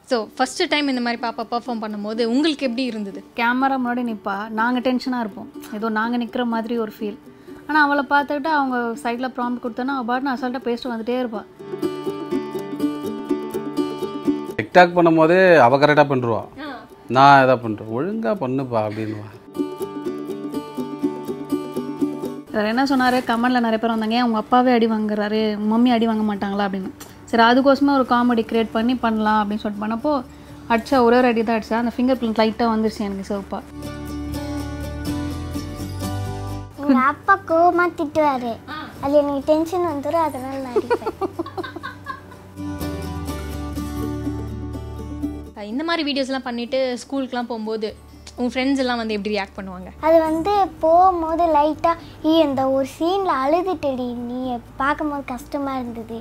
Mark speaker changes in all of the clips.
Speaker 1: So first time இந்த மாதிரி பாப்பா பெர்ஃபார்ம் பண்ணும்போது உங்களுக்கு எப்படி இருந்தது
Speaker 2: கேமரா முன்னாடி நிற்பா நாங்கள் டென்ஷனாக இருப்போம் ஏதோ நாங்கள் நிற்கிற மாதிரி ஒரு ஃபீல் ஆனால் அவளை பார்த்துக்கிட்டு அவங்க சைடில் ப்ராம்ப்ட் கொடுத்தோன்னா அவள் பாட்டு அசால்ட்டாக பேசிட்டு வந்துட்டே இருப்பாள்
Speaker 3: டிக்டாக் பண்ணும்போதே அவள் கரெக்டாக பண்ணுருவா நான் எதா பண்ணுறேன் ஒழுங்காக பண்ணுப்பா அப்படின்னுவா
Speaker 2: வேறு என்ன சொன்னார் கமெண்டில் நிறைய பேர் வந்தாங்க ஏன் அவங்க அப்பாவே அடி வாங்குறாரு மம்மி அடி வாங்க மாட்டாங்களா அப்படின்னு சரி அதுக்கோசமே ஒரு காமெடி கிரியேட் பண்ணி பண்ணலாம் அப்படின்னு சொல்லிட்டு பண்ணப்போ அடிச்சா ஒரே ஒரு அடி தான் அடிச்சா அந்த ஃபிங்கர் பிரிண்ட் லைட்டாக வந்துருச்சு எனக்கு சிவப்பா
Speaker 4: எங்க அப்பா கோவமா திட்டுவாரு அது எனக்கு டென்ஷன் வந்துடும் அதனால நான் அடிப்பேன்
Speaker 1: அஹ் இந்த மாதிரி வீடியோஸ்லாம் பண்ணிட்டு ஸ்கூலுக்குலாம் போகும்போது உங்கள் ஃப்ரெண்ட்ஸ் எல்லாம் வந்து எப்படி ரியாக்ட் பண்ணுவாங்க
Speaker 4: அது வந்து போகும்போது லைட்டாக ஈ இந்த ஒரு சீனில் அழுதுட்டடி நீ பார்க்கும்போது கஷ்டமா இருந்தது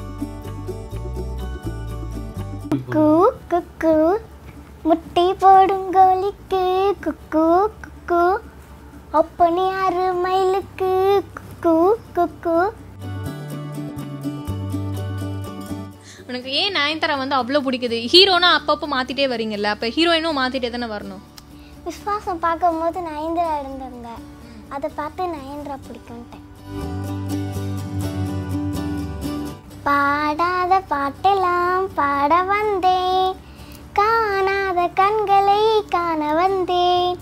Speaker 4: குக்கு குக்கு முட்டை போடும் கோழிக்கு குக்கு குக்கு ஒப்பனி ஆறு மைலுக்கு குக்கு குக்கு
Speaker 1: உனக்கு ஏன் நயன்தாரா வந்து அவ்வளோ பிடிக்குது ஹீரோனா அப்பப்போ மாற்றிட்டே வரீங்கல்ல அப்போ ஹீரோயினும் மாற்றிட்டே தானே வரணும்
Speaker 4: விஸ்வாசம் பார்க்கும்போது நயன்தரா இருந்தாங்க அதை பார்த்து நயன்தரா பிடிக்கும்ட்டேன் பாடாத பாட்டெல்லாம் பாட வந்தேன் காணாத கண்களை காண வந்தேன்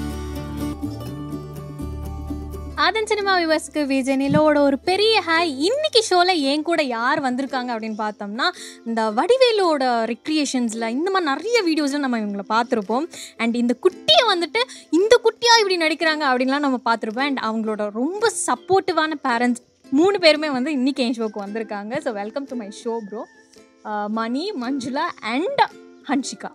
Speaker 1: ஆதன் சினிமா விவர்ஸ்க்கு விஜய் நிலோட ஒரு பெரிய ஹாய் இன்னைக்கு ஷோவில் என் கூட யார் வந்திருக்காங்க அப்படின்னு பார்த்தோம்னா இந்த வடிவேலோட ரெக்ரியேஷன்ஸில் இந்த மாதிரி நிறைய வீடியோஸில் நம்ம இவங்களை பார்த்துருப்போம் அண்ட் இந்த குட்டியை வந்துட்டு இந்த குட்டியாக இப்படி நடிக்கிறாங்க அப்படின்லாம் நம்ம பார்த்துருப்போம் அண்ட் அவங்களோட ரொம்ப சப்போர்ட்டிவான பேரண்ட்ஸ் மூணு பேருமே வந்து இன்னைக்கு என் ஷோக்கு வந்திருக்காங்க so welcome to my show bro Mani Manjula and Hansika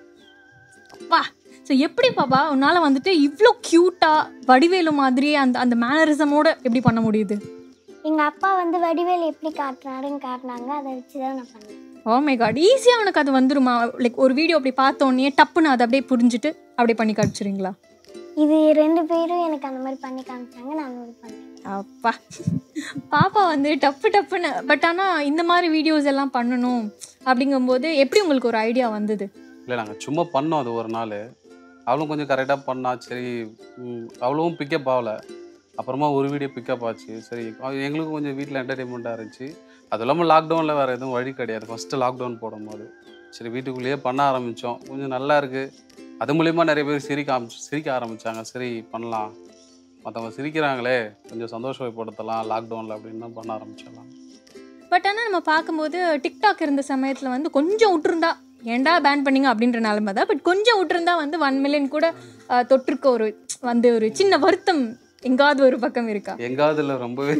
Speaker 1: அப்பா ஸோ எப்படி பாப்பா உன்னால் வந்துட்டு இவ்வளோ க்யூட்டாக வடிவேலு மாதிரியே அந்த அந்த மேனரிசமோட எப்படி பண்ண முடியுது
Speaker 4: எங்கள் அப்பா வந்து வடிவேல் எப்படி காட்டுறாருன்னு காட்டினாங்க அதை வச்சு தான் நான் பண்ணேன்
Speaker 1: ஓ மை காட் ஈஸியாக உனக்கு அது வந்துருமா லைக் ஒரு வீடியோ அப்படி பார்த்தோன்னே டப்புன்னு அதை அப்படியே புரிஞ்சுட்டு அப்படியே பண்ணி காமிச்சிருங்களா
Speaker 4: இது ரெண்டு பேரும் எனக்கு அந்த மாதிரி பண்ணி காமிச்சாங்க நான் அது பண்ணேன்
Speaker 1: அப்பா பாப்பா வந்து டப்பு டப்புன்னு பட் ஆனால் இந்த மாதிரி வீடியோஸ் எல்லாம் பண்ணணும் அப்படிங்கும்போது எப்படி உங்களுக்கு ஒரு ஐடியா வந்தது
Speaker 3: இல்லை நாங்கள் சும்மா பண்ணோம் அது ஒரு நாள் அவளும் கொஞ்சம் கரெக்டாக பண்ணா சரி ம், அவளும் பிக்கப் ஆகலை அப்புறமா ஒரு வீடியோ பிக்கப் ஆச்சு சரி அவ- எங்களுக்கும் கொஞ்சம் வீட்டில் என்டர்டெயின்மெண்ட்டாக இருந்துச்சு அது இல்லாமல் லாக்டவுனில் வேறு எதுவும் வழி கிடையாது ஃபஸ்ட்டு லாக்டவுன் போடும்போது சரி வீட்டுக்குள்ளேயே பண்ண ஆரம்பித்தோம் கொஞ்சம் நல்லா இருக்குது அது மூலிமா நிறைய பேர் சிரிக்க ஆரம்பிச்சு சிரிக்க ஆரம்பித்தாங்க சரி பண்ணலாம் மற்றவங்க சிரிக்கிறாங்களே கொஞ்சம் சந்தோஷப்படுத்தலாம் லாக்டவுனில் அப்படின்னு தான் பண்ண ஆரம்பிச்சிடலாம்
Speaker 1: பட் ஆனால் நம்ம பார்க்கும்போது டிக்டாக் இருந்த சமயத்தில் வந்து கொஞ்சம் விட்டுருந்தா ஏன்டா பேன் பண்ணீங்க அப்படின்ற நிலைமை தான் பட் கொஞ்சம் விட்டுருந்தா வந்து ஒன் மில்லியன் கூட அஹ், தொட்டிருக்க ஒரு வந்து ஒரு சின்ன வருத்தம் எங்காவது ஒரு பக்கம் இருக்கா
Speaker 3: எங்காவது இல்லை ரொம்பவே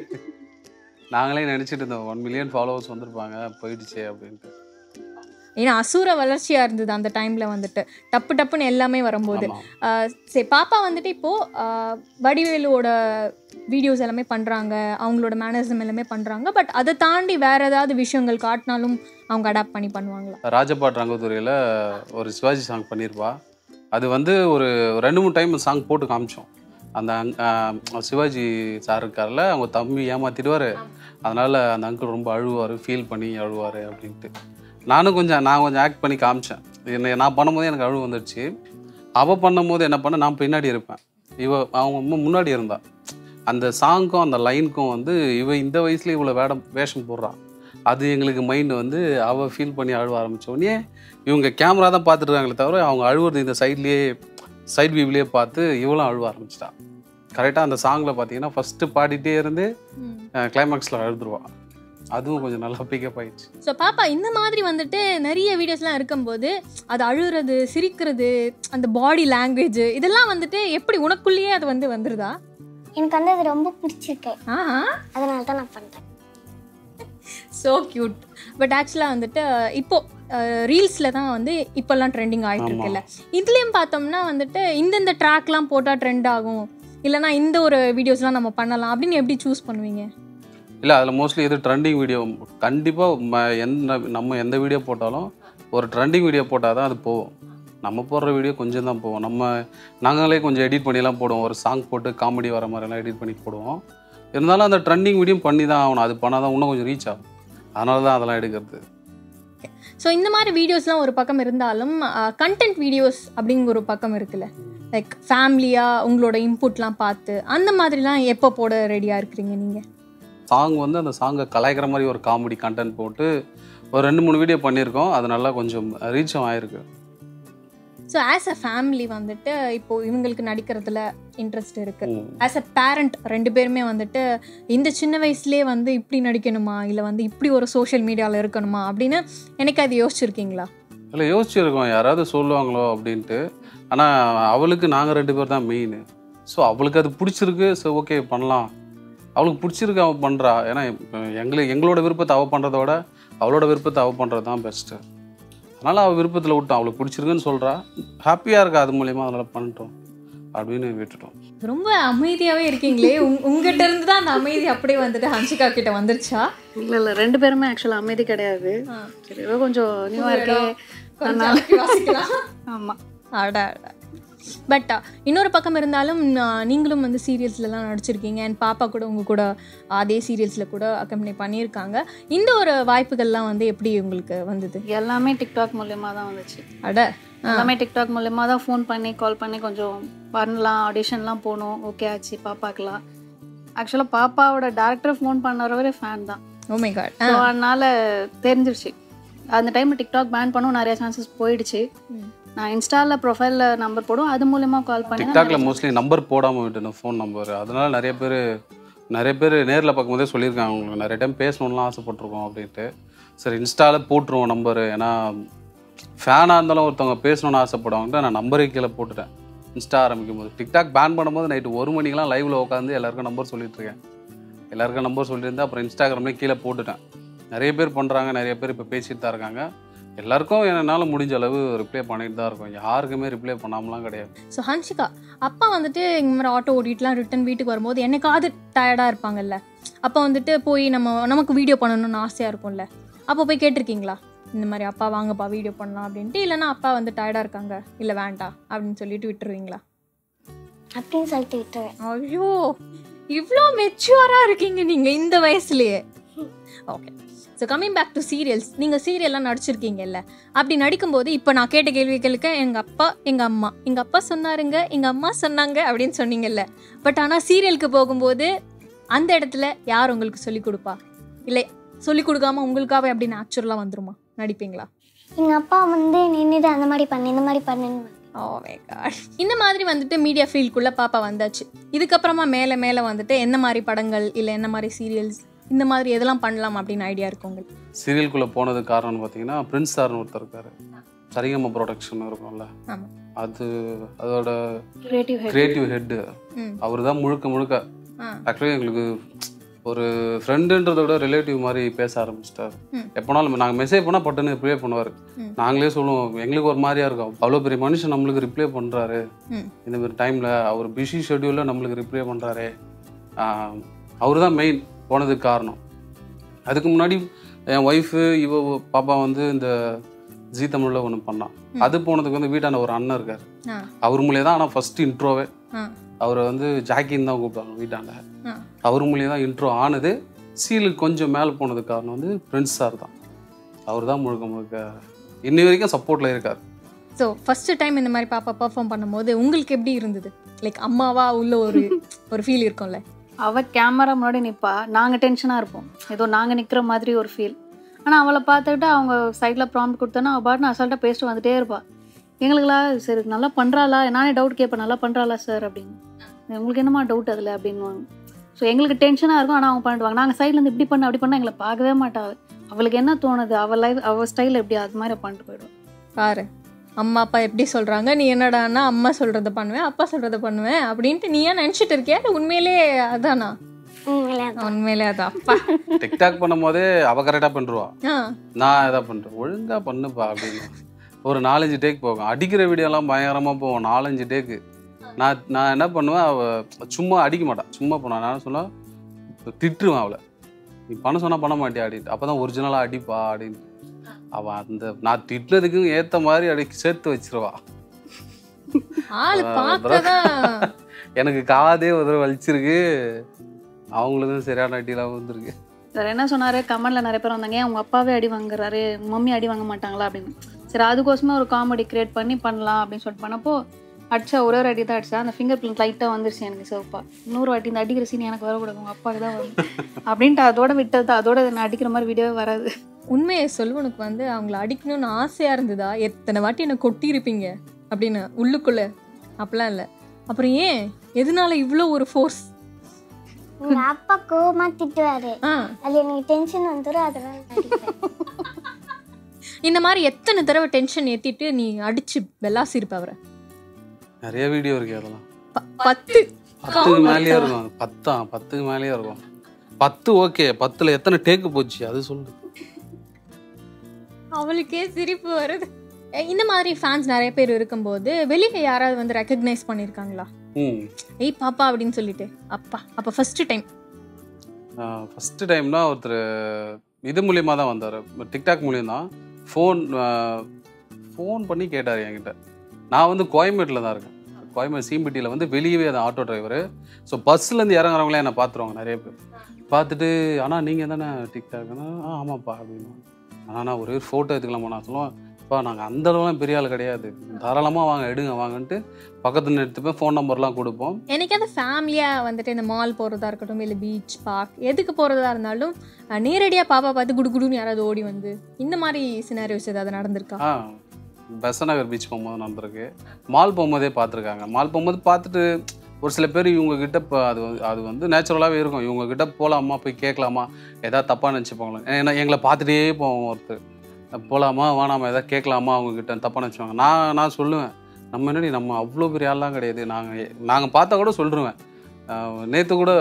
Speaker 3: நாங்களே நினச்சிட்டு இருந்தோம் ஒன் மில்லியன் ஃபாலோவர்ஸ் வந்திருப்பாங்க போயிடுச்சே அப்படின்ட்டு
Speaker 1: ஏன்னா அசூர வளர்ச்சியா இருந்தது அந்த டைம்ல வந்துட்டு டப்பு டப்புன்னு எல்லாமே வரும்போது
Speaker 3: ஆமா.
Speaker 1: ஆஹ் சரி பாப்பா வந்துட்டு இப்போ ஆஹ் வடிவேலுவோட வீடியோஸ் எல்லாமே பண்றாங்க அவங்களோட மேனரிசம் எல்லாமே பண்றாங்க பட் அதை தாண்டி வேற ஏதாவது விஷயங்கள் காட்டினாலும் அவங்க அடாப்ட் பண்ணி பண்ணுவாங்களா
Speaker 3: ராஜபாட் ரங்கத்துறையில் ஒரு சிவாஜி சாங் பண்ணியிருப்பா அது வந்து ஒரு ரெண்டு மூணு டைம் சாங் போட்டு காமிச்சோம் அந்த அங்- ஆஹ் சிவாஜி சார் இருக்கார்ல அவங்க தம்பி ஏமாத்திடுவார் அதனால் அந்த அங்கிள் ரொம்ப அழுவார் ஃபீல் பண்ணி அழுவார் அப்படின்ட்டு நானும் கொஞ்சம் நான் கொஞ்சம் ஆக்ட் பண்ணி காமிச்சேன் என்ன நான் பண்ணும்போது எனக்கு அழுவு வந்துடுச்சு அவள் பண்ணும்போது என்ன பண்ண நான் பின்னாடி இருப்பேன் இவ அவங்க அம்மா முன்னாடி இருந்தா அந்த சாங்க்கும் அந்த லைனுக்கும் வந்து இவ இந்த வயசுல இவ்வளோ வேடம் வேஷம் போடுறான் அது எங்களுக்கு மைண்ட் வந்து அவள் ஃபீல் பண்ணி அழுவ ஆரம்பிச்ச உடனே இவங்க கேமரா தான் பார்த்துட்டு இருக்காங்களே தவிர அவங்க அழுவுறது இந்த சைட்லேயே சைட் வியூவிலேயே பார்த்து இவளும் அழுவ ஆரம்பிச்சிட்டா கரெக்டாக அந்த சாங்கில் பார்த்தீங்கன்னா ஃபஸ்ட்டு பாடிட்டே இருந்து கிளைமேக்ஸில் அழுதுருவா அதுவும் கொஞ்சம் நல்லா பிக்கப் ஆயிடுச்சு
Speaker 1: ஸோ பாப்பா இந்த மாதிரி வந்துட்டு நிறைய வீடியோஸ்லாம் இருக்கும்போது அது அழுறது சிரிக்கிறது அந்த பாடி லாங்குவேஜ் இதெல்லாம் வந்துட்டு எப்படி உனக்குள்ளேயே அது வந்து வந்துருதா
Speaker 4: எனக்கு வந்து அது ரொம்ப பிடிச்சிருக்கு
Speaker 1: ஆஹா
Speaker 4: அதனால தான் நான் பண்ணுறேன்
Speaker 1: ஸோ க்யூட் பட் ஆக்சுவலாக வந்துட்டு இப்போ ரீல்ஸில் தான் வந்து இப்போல்லாம் ட்ரெண்டிங் ஆகிட்டு இருக்குல்ல இதுலேயும் பார்த்தோம்னா வந்துட்டு இந்தந்த ட்ராக்லாம் போட்டால் ட்ரெண்ட் ஆகும் இல்லைனா இந்த ஒரு வீடியோஸ்லாம் நம்ம பண்ணலாம் அப்படின்னு எப்படி சூஸ் பண்ணுவீங்க
Speaker 3: இல்லை அதில் மோஸ்ட்லி எது ட்ரெண்டிங் வீடியோ கண்டிப்பாக எந்த நம்ம எந்த வீடியோ போட்டாலும் ஒரு ட்ரெண்டிங் வீடியோ போட்டால் தான் அது போகும் நம்ம போடுற வீடியோ கொஞ்சம் தான் போவோம் நம்ம நாங்களே கொஞ்சம் எடிட் பண்ணிலாம் போடுவோம் ஒரு சாங் போட்டு காமெடி வர மாதிரிலாம் எடிட் பண்ணி போடுவோம் இருந்தாலும் அந்த ட்ரெண்டிங் வீடியோ பண்ணி தான் ஆகணும் அது பண்ணால் தான் இன்னும் கொஞ்சம் ரீச் ஆகும் அதனால தான் அதெல்லாம் எடுக்கிறது
Speaker 1: ஸோ இந்த மாதிரி வீடியோஸ்லாம் ஒரு பக்கம் இருந்தாலும் கண்டென்ட் வீடியோஸ் அப்படிங்கிற ஒரு பக்கம் இருக்குல்ல லைக் ஃபேமிலியாக உங்களோட இன்புட்லாம் பார்த்து அந்த மாதிரிலாம் எப்போ போட ரெடியாக இருக்கிறீங்க நீங்கள்
Speaker 3: சாங் வந்து அந்த சாங்கை கலாய்க்கிற மாதிரி ஒரு காமெடி கண்டென்ட் போட்டு ஒரு ரெண்டு மூணு வீடியோ பண்ணியிருக்கோம் அது நல்லா கொஞ்சம் ரீச்சும் ஆயிருக்கு
Speaker 1: ஸோ ஆஸ் அ ஃபேமிலி வந்துட்டு இப்போ இவங்களுக்கு நடிக்கிறதுல இன்ட்ரெஸ்ட் இருக்கு
Speaker 3: ம்.
Speaker 1: ஆஸ் அ பேரண்ட் ரெண்டு பேருமே வந்துட்டு இந்த சின்ன வயசுலேயே வந்து இப்படி நடிக்கணுமா இல்லை வந்து இப்படி ஒரு சோஷியல் மீடியாவில் இருக்கணுமா அப்படின்னு எனக்கு அது யோசிச்சிருக்கீங்களா
Speaker 3: இல்லை யோசிச்சிருக்கோம் யாராவது சொல்லுவாங்களோ அப்படின்ட்டு ஆனால் அவளுக்கு நாங்கள் ரெண்டு பேர் தான் மெயின் ஸோ அவளுக்கு அது பிடிச்சிருக்கு ஸோ ஓகே பண்ணலாம் அவளுக்கு பிடிச்சிருக்கு அவள் பண்ணுறா ஏன்னா இப்ப எங்களுக்கு எங்களோட விருப்பத்தை அவள் பண்ணுறத விட அவளோட விருப்பத்தை அவள் பண்ணுறது தான் பெஸ்ட்டு அதனால் அவள் விருப்பத்தில் விட்டோம் அவளுக்கு பிடிச்சிருக்குன்னு சொல்கிறா ஹாப்பியாக இருக்கா அது மூலியமாக அதனால் பண்ணிட்டோம் அப்படின்னு விட்டுட்டோம்
Speaker 1: ரொம்ப அமைதியாகவே இருக்கீங்களே உங் உங்ககிட்ட இருந்து தான் அந்த அமைதி அப்படியே வந்துட்டு ஹன்சிகா கிட்ட வந்துருச்சா
Speaker 2: இல்லை இல்லை ரெண்டு பேருமே ஆக்சுவலாக அமைதி கிடையாது சரி ஏதோ கொஞ்சம் நியூவாக இருக்கே ஆமாம்
Speaker 1: அட அட பட் இன்னொரு பக்கம் இருந்தாலும் நான் நீங்களும் வந்து சீரியல்ஸ்லலாம் நடிச்சிருக்கீங்க அண்ட் பாப்பா கூட உங்க கூட அதே சீரியல்ஸில் கூட அக்கம்பெனி பண்ணியிருக்காங்க இந்த ஒரு வாய்ப்புகள்லாம் வந்து எப்படி உங்களுக்கு வந்தது
Speaker 2: எல்லாமே டிக்டாக் மூலியமாக தான் வந்துச்சு
Speaker 1: அட
Speaker 2: எல்லாமே டிக்டாக் மூலியமாக தான் ஃபோன் பண்ணி கால் பண்ணி கொஞ்சம் பண்ணலாம் ஆடிஷன்லாம் போகணும் ஓகே ஆச்சு பாப்பாக்கலாம் ஆக்சுவலாக பாப்பாவோட டேரக்டர் ஃபோன் பண்ணவரவரே ஃபேன் தான்
Speaker 1: ஓ மை காட்
Speaker 2: ஸோ அதனால தெரிஞ்சிருச்சு அந்த டைமில் டிக்டாக் பேன் பண்ணவும் நிறைய சான்சஸ் போயிடுச்சு நான் இன்ஸ்டாவில் ப்ரொஃபைலில் நம்பர் போடும் அது மூலியமா கால் பண்ணி தான்
Speaker 3: டிக்டாக்ல மோஸ்ட்லி நம்பர் போடாமல் விட்டுனேன் ஃபோன் நம்பர் அதனால நிறைய பேர் நிறைய பேர் நேரில் பார்க்கும்போதே சொல்லியிருக்காங்க உங்களுக்கு நிறைய டைம் பேசணும்லாம் ஆசைப்பட்டிருக்கோம் அப்படின்ட்டு சரி இன்ஸ்டாவில் போட்டுருவோம் நம்பரு ஏன்னா ஃபேனாக இருந்தாலும் ஒருத்தவங்க பேசணும்னு ஆசைப்படுவாங்க நான் நம்பரே கீழே போட்டுட்டேன் இன்ஸ்டா ஆரம்பிக்கும் போது டிக்டாக் பேன் பண்ணும்போது நைட்டு ஒரு மணிக்கெலாம் லைவில் உட்காந்து எல்லாருக்கும் நம்பர் சொல்லிட்டு இருக்கேன் எல்லாருக்கும் நம்பர் சொல்லியிருந்தேன் அப்புறம் இன்ஸ்டாகிராம்லேயே கீழே போட்டுட்டேன் நிறைய பேர் பண்ணுறாங்க நிறைய பேர் இப்போ பேசிட்டு தான் இருக்காங்க எல்லாருக்கும் என்னால் முடிஞ்ச அளவு ரிப்ளை பண்ணிட்டு தான் இருக்கோம் யாருக்குமே ரிப்ளை பண்ணாமலாம் கிடையாது
Speaker 1: ஸோ ஹன்ஷிகா அப்பா வந்துட்டு இந்த மாதிரி ஆட்டோ ஓட்டிட்டுலாம் ரிட்டன் வீட்டுக்கு வரும்போது என்னைக்காவது டயர்டாக இருப்பாங்கல்ல அப்போ வந்துட்டு போய் நம்ம நமக்கு வீடியோ பண்ணணும்னு ஆசையாக இருக்கும்ல அப்போ போய் கேட்டிருக்கீங்களா இந்த மாதிரி அப்பா வாங்கப்பா வீடியோ பண்ணலாம் அப்படின்ட்டு இல்லைன்னா அப்பா வந்து டயர்டாக இருக்காங்க இல்லை வேண்டாம் அப்படின்னு சொல்லிட்டு விட்டுருவீங்களா
Speaker 4: அப்படின்னு சொல்லிட்டு விட்டுருவேன்
Speaker 1: ஐயோ இவ்வளோ மெச்சூராக இருக்கீங்க நீங்கள் இந்த வயசுலயே okay so coming back to serials நீங்கள் சீரியல்லாம் நடிச்சிருக்கீங்கல்ல அப்படி நடிக்கும்போது இப்போ நான் கேட்ட கேள்விகளுக்கு எங்கள் அப்பா எங்கள் அம்மா எங்கள் அப்பா சொன்னாருங்க எங்கள் அம்மா சொன்னாங்க அப்படின்னு சொன்னீங்கல்ல பட் ஆனால் சீரியலுக்கு போகும்போது அந்த இடத்துல யார் உங்களுக்கு சொல்லிக் கொடுப்பா இல்லை சொல்லிக் கொடுக்காம உங்களுக்காகவே அப்படி நேச்சுரலாக வந்துருமா நடிப்பீங்களா
Speaker 4: எங்கள் அப்பா வந்து நின்றுட்டு அந்த மாதிரி பண்ணு இந்த மாதிரி பண்ணுன்னு
Speaker 1: ஓ மை காட் இந்த மாதிரி வந்துட்டு மீடியா ஃபீல்டுக்குள்ளே பாப்பா வந்தாச்சு இதுக்கப்புறமா மேலே மேலே வந்துட்டு என்ன மாதிரி படங்கள் இல்லை என்ன மாதிரி சீரியல்ஸ் இந்த மாதிரி எதெல்லாம் பண்ணலாம் அப்படின்னு ஐடியா இருக்கு உங்களுக்கு
Speaker 3: சீரியல்குள்ளே போனதுக்கு காரணம்னு பார்த்தீங்கன்னா பிரின்ஸ் சார்னு ஒருத்தர் இருக்காரு சரிகம ப்ரொடக்ஷன் இருக்கும்ல
Speaker 1: ஆமாம்
Speaker 3: அது அதோட
Speaker 2: கிரியேட்டிவ் ஹெட்
Speaker 3: கிரியேட்டிவ் ஹெட்டு
Speaker 1: ம்
Speaker 3: அவர் தான் முழுக்க முழுக்க
Speaker 1: ஆ
Speaker 3: ஆக்சுவலி எங்களுக்கு ஒரு ஃப்ரெண்டுன்றத விட ரிலேட்டிவ் மாதிரி பேச ஆரம்பிச்சிட்டாரு
Speaker 1: ம்.
Speaker 3: எப்போனாலும் நாங்கள் மெசேஜ் பண்ணால் பட்டுன்னு ரிப்ளை பண்ணுவார்
Speaker 1: ம்.
Speaker 3: நாங்களே சொல்லுவோம் எங்களுக்கு ஒரு மாதிரியா இருக்கும் அவ்வளோ பெரிய மனுஷன் நம்மளுக்கு ரிப்ளை பண்ணுறாரு
Speaker 1: ம்
Speaker 3: இந்த மாதிரி டைமில் அவர் பிஸி ஷெட்யூலில் நம்மளுக்கு ரிப்ளை பண்ணுறாரு அவர் தான் மெயின் போனதுக்கு காரணம் அதுக்கு முன்னாடி என் ஒய்ஃபு இவ பாப்பா வந்து இந்த ஜீ தமிழில் ஒன்று பண்ணான் அது போனதுக்கு வந்து வீட்டாண்ட ஒரு அண்ணன் இருக்கார்
Speaker 1: ஆ
Speaker 3: அவர் மூலியம் தான் ஆனால் ஃபஸ்ட்டு இன்ட்ரோவே
Speaker 1: ஆ
Speaker 3: அவரை வந்து ஜாக்கின்னு தான் கூப்பிடுவாங்க வீட்டாண்ட
Speaker 1: ஆ
Speaker 3: அவர் மூலியம் தான் இன்ட்ரோ ஆனது சீலுக்கு கொஞ்சம் மேலே போனதுக்கு காரணம் வந்து பிரின்ஸ் சார் தான் அவர் தான் முழுக்க முழுக்க இன்னி வரைக்கும் சப்போர்ட்டில் இருக்கார்
Speaker 1: ஸோ ஃபர்ஸ்ட் டைம் இந்த மாதிரி பாப்பா பெர்ஃபார்ம் பண்ணும்போது உங்களுக்கு எப்படி இருந்தது லைக் அம்மாவா உள்ள ஒரு ஒரு ஃபீல் இருக்கும்ல
Speaker 2: அவ கேமரா முன்னாடி நிப்பா நாங்க டென்ஷனா இருப்போம் ஏதோ நாங்க நிக்கிற மாதிரி ஒரு ஃபீல் ஆனா அவளை பார்த்துக்கிட்டு அவங்க சைட்ல ப்ராம்ப்ட் கொடுத்தோன்னா அவள் பாட்டு அசால்ட்டாக பேசிட்டு வந்துட்டே இருப்பா எங்களுக்குலாம் சரி நல்லா பண்றாளா நானே டவுட் கேட்பேன் நல்லா பண்றாளா சார் அப்படின்னு உங்களுக்கு என்னமா டவுட் அதில் அப்படின்வாங்க ஸோ எங்களுக்கு டென்ஷனாக இருக்கும் ஆனால் அவங்க பண்ணிடுவாங்க நாங்கள் சைட்லேருந்து இப்படி பண்ண அப்படி பண்ண எங்களை பார்க்கவே மாட்டாள் அவளுக்கு என்ன தோணுது அவள் லைஃப் அவள் ஸ்டைல் எப்படி அது மாதிரி பண்ணிட்டு போயிடுவோம்
Speaker 1: பாரு அம்மா அப்பா எப்படி சொல்றாங்க நீ என்னடான்னா அம்மா சொல்றத பண்ணுவேன் அப்பா சொல்றத பண்ணுவேன் அப்படின்ட்டு நீ ஏன் நினைச்சிட்டு இருக்கியா இல்ல உண்மையிலே அதானா
Speaker 4: உங்களே
Speaker 1: உண்மையிலே அதான் அப்பா
Speaker 3: டிக்டாக் பண்ணும் போதே அவள் கரெக்டாக பண்ணுருவா
Speaker 1: ஆ
Speaker 3: நான் எதா பண்ணுறேன் ஒழுங்காக பண்ணுப்பா அப்படின்னு ஒரு நாலஞ்சு டேக் போகும் அடிக்கிற வீடியோலாம் பயங்கரமாக போவோம் நாலஞ்சு டேக்கு நான் நான் என்ன பண்ணுவேன் அவள் சும்மா அடிக்க மாட்டான் சும்மா பண்ணா நான் என்ன சொன்னா திட்டுருவேன் அவளை நீ பண்ண சொன்னா பண்ண மாட்டியா அப்படின்ட்டு அப்போ தான் ஒரிஜினலாக அடிப்பா அப்படின்ட்டு அவள் அந்த நான் திட்டுறதுக்கு ஏற்ற மாதிரி அடி சேர்த்து வச்சிருவா
Speaker 1: ஆளு பார்க்கதான்
Speaker 3: எனக்கு காதே ஒரு தடவை வலிச்சிருக்கு அவங்களுக்கும் சரியான அடியெல்லாம் வந்திருக்கு
Speaker 2: வேறு என்ன சொன்னார் கமெண்டில் நிறைய பேர் வந்தாங்க ஏன் உங்கள் அப்பாவே அடி வாங்குறாரு மம்மி அடி வாங்க மாட்டாங்களா அப்படின்னு சரி அதுக்கோசமே ஒரு காமெடி கிரியேட் பண்ணி பண்ணலாம் அப்படின்னு சொல்லிட்டு பண்ணப்போ அடிச்சா ஒரே ஒரு அடி தான் அடிச்சா அந்த ஃபிங்கர் பிரிண்ட் லைட்டாக வந்துருச்சு எனக்கு சிவப்பா இன்னொரு வாட்டி இந்த அடிக்கிற சீன் எனக்கு வரக்கூடாது உங்கள் அப்பாவுக்கு தான் வரும் அப்படின்ட்டு அதோட விட்டது தான் அதோட நான் அடிக்கிற மாதிரி வீடியோவே வராது
Speaker 1: உண்மையை சொல்லுவனுக்கு வந்து அவங்கள அடிக்கணும்னு ஆசையா இருந்ததா எத்தனை வாட்டி என்ன கொட்டி இருப்பீங்க அப்படின்னு உள்ளுக்குள்ள அப்படிலாம் இல்லை அப்புறம் ஏன் எதனால இவ்வளோ ஒரு ஃபோர்ஸ்
Speaker 4: உங்க அப்பா கோவமா திட்டுவாரு
Speaker 1: ஆ
Speaker 4: அது எனக்கு டென்ஷன் வந்துடும் அதெல்லாம் நடிப்பேன்
Speaker 1: இந்த மாதிரி எத்தனை தடவை டென்ஷன் ஏத்திட்டு நீ அடிச்சு வெல்லாசி இருப்ப அவரை
Speaker 3: நிறைய வீடியோ இருக்கு அதெல்லாம்
Speaker 1: ப- பத்து
Speaker 3: பத்துக்கு மேலேயே இருக்கும் பத்தா பத்துக்கு மேலேயே இருக்கும் பத்து ஓகே பத்துல எத்தனை டேக்கு போச்சு அது சொல்லு
Speaker 1: அவளுக்கே சிரிப்பு வருது எ- இந்த மாதிரி ஃபேன்ஸ் நிறைய பேர் இருக்கும்போது வெளியில யாராவது வந்து ரெக்கக்னைஸ் பண்ணியிருக்காங்களா
Speaker 3: ம்
Speaker 1: ஏய் பாப்பா அப்படின்னு சொல்லிட்டு அப்பா அப்ப ஃபர்ஸ்ட் டைம்
Speaker 3: ஃபஸ்ட்டு டைம்னா ஒருத்தர் இது மூலியமாக தான் வந்தார் டிக்டாக் மூலியம் தான் ஃபோன் ஃபோன் பண்ணி கேட்டார் என்கிட்ட நான் வந்து கோயம்பேட்டில் தான் இருக்கேன் கோயம்பேடு சீம்பட்டியில் வந்து வெளியவே அந்த ஆட்டோ டிரைவர் ஸோ பஸ்லேருந்து இறங்குறவங்களே என்னை பார்த்துருவாங்க நிறைய பேர் பார்த்துட்டு அண்ணா நீங்கள் தானே டிக்டாக்னா ஆ ஆமாப்பா அப்படின்னு ஆனால் நான் ஒரே ஒரு ஃபோட்டோ எடுத்துக்கலாமா நான் சொல்லுவேன் அப்பா நாங்கள் அந்த அளவுலாம் பெரிய ஆள் கிடையாது தாராளமாக வாங்க எடுங்க வாங்கன்ட்டு பக்கத்துல எடுத்துப்பேன் ஃபோன் நம்பர்லாம் கொடுப்போம்
Speaker 1: என்னைக்காவது ஃபேமிலியா வந்துட்டு இந்த மால் போறதா இருக்கட்டும் இல்லை பீச் பார்க் எதுக்கு போறதா இருந்தாலும் அஹ், நேரடியா பாப்பா பார்த்து குடு குடுன்னு யாராவது ஓடி வந்து இந்த மாதிரி சினாரியோஸ் ஏதாவது நடந்திருக்கா
Speaker 3: ஆ பெசநகர் பீச் போகும்போது நடந்திருக்கு மால் போகும்போதே பார்த்துருக்காங்க மால் போகும்போது பார்த்துட்டு ஒரு சில பேர் இவங்க கிட்ட இப்போ அது வந்து அது வந்து நேச்சுரலாகவே இருக்கும் இவங்க கிட்ட போகலாமா போய் கேட்கலாமா ஏதாவது தப்பாக நினச்சிப்பாங்களா ஏன்னா எங்களை பார்த்துட்டே போவோம் ஒருத்தர் போகலாமா வேணாமா ஏதாவது கேட்கலாமா அவங்க கிட்ட தப்பாக நினச்சிப்பாங்க நான் நான் சொல்லுவேன் நம்ம என்னடி நம்ம அவ்வளோ பெரிய ஆள்லாம் கிடையாது நாங்கள் நாங்கள் பார்த்தா கூட சொல்லிடுவேன் நேற்று கூட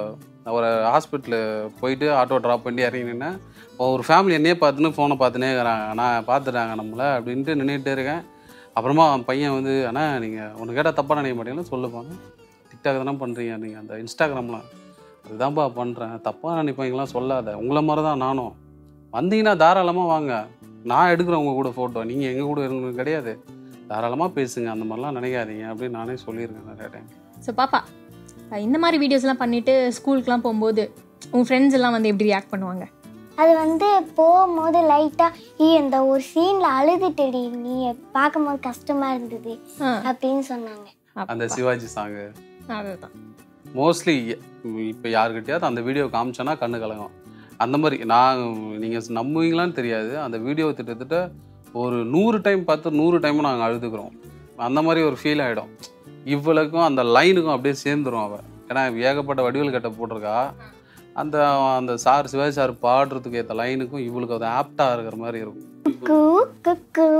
Speaker 3: ஒரு ஹாஸ்பிட்டலு போயிட்டு ஆட்டோ ட்ராப் பண்ணி இறங்கி நின்னேன் ஒரு ஃபேமிலி என்னையே பார்த்துன்னு ஃபோனை பார்த்துனே இருக்கிறாங்க நான் பார்த்துட்டாங்க நம்மளை அப்படின்ட்டு நின்றுட்டே இருக்கேன் அப்புறமா அவன் பையன் வந்து அண்ணா நீங்கள் உனக்கு கேட்டால் தப்பாக நினைக்க மாட்டீங்களா சொல்லுப்பாங்க டிக்டாக் தானே பண்ணுறீங்க நீங்கள் அந்த இன்ஸ்டாகிராம்லாம் அதுதான்ப்பா பண்ணுறேன் தப்பாக நினைப்பீங்களாம் சொல்லாத உங்களை மாதிரி தான் நானும் வந்தீங்கன்னா தாராளமாக வாங்க நான் எடுக்கிறேன் உங்கள் கூட ஃபோட்டோ நீங்கள் எங்கள் கூட இருக்கணும் கிடையாது தாராளமாக பேசுங்க அந்த மாதிரிலாம் நினைக்காதீங்க அப்படின்னு நானே சொல்லியிருக்கேன் நிறைய டைம்
Speaker 1: ஸோ பாப்பா அஹ், இந்த மாதிரி வீடியோஸ்லாம் பண்ணிட்டு ஸ்கூலுக்குலாம் போகும்போது உன் ஃப்ரெண்ட்ஸ் எல்லாம் வந்து எப்படி ரியாக்ட் பண்ணுவாங்க
Speaker 4: அது வந்து போகும்போது லைட்டாக ஈ இந்த ஒரு சீனில் அழுதுட்டுடி நீ பார்க்கும்போது கஷ்டமா இருந்தது
Speaker 1: ஆ,
Speaker 4: அப்படின்னு சொன்னாங்க
Speaker 3: அந்த சிவாஜி சாங்கு
Speaker 1: அதுதான்
Speaker 3: மோஸ்ட்லி இப்போ யாருக்கிட்டயாவது அந்த வீடியோ காமிச்சோன்னா கண்ணு கலங்கும் அந்த மாதிரி நான் நீங்கள் நம்புவீங்களான்னு தெரியாது அந்த வீடியோ கிட்டத்தட்ட ஒரு நூறு டைம் பார்த்து நூறு டைமும் நாங்கள் அழுதுக்கிறோம் அந்த மாதிரி ஒரு ஃபீல் ஆகிடும் இவ்வளவுக்கும் அந்த லைனுக்கும் அப்படியே சேர்ந்துரும் அவள் ஏன்னா ஏகப்பட்ட வடிவல் கட்ட போட்டிருக்கா அந்த அந்த சார் சிவாஜி சார் பாடுறதுக்கு ஏற்ற லைனுக்கும் இவளுக்கு அது ஆப்டாக இருக்கிற மாதிரி இருக்கும்
Speaker 4: குக்கு குக்கு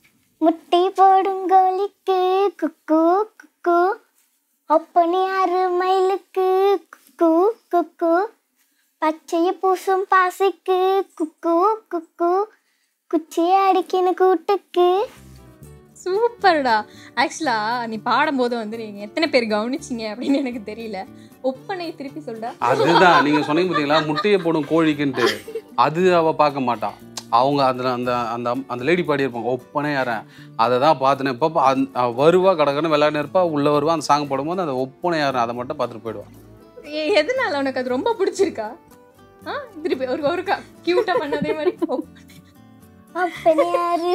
Speaker 4: முட்டை போடும் கோழிக்கு குக்கு குக்கு ஒப்பனி ஆறு மயிலுக்கு குக்கு குக்கு பச்சைய பூசும் பாசிக்கு குக்கு குக்கு குச்சியை அடிக்கின கூட்டுக்கு
Speaker 1: சூப்பர்டா ஆக்சுவலா நீ பாடும்போது வந்து நீங்க எத்தனை பேர் கவனிச்சீங்க அப்படின்னு எனக்கு தெரியல ஒப்பனை திருப்பி சொல்டா
Speaker 3: அதுதான் நீங்கள் சொன்னீங்க பார்த்தீங்களா முட்டையை போடும் கோழிக்குன்ட்டு அது அவள் பார்க்க மாட்டான் அவங்க அதில் அந்த அந்த அந்த லேடி பாடியிருப்பாங்க ஒப்பனே யாரன் அதை தான் பார்த்துனேன் இப்போ வருவா கடகன்னு விளையாண்டு இருப்பா உள்ளே வருவா அந்த சாங் போடும்போது அந்த ஒப்பனை யாரன் அதை மட்டும் பார்த்துட்டு போயிடுவான்
Speaker 1: ஏ- எதனால உனக்கு அது ரொம்ப பிடிச்சிருக்கா ஆ திருப்பி ஒரு ஒருக்கா கியூட்டா பண்ணதே மாதிரி
Speaker 4: ஒப்பனி ஆறு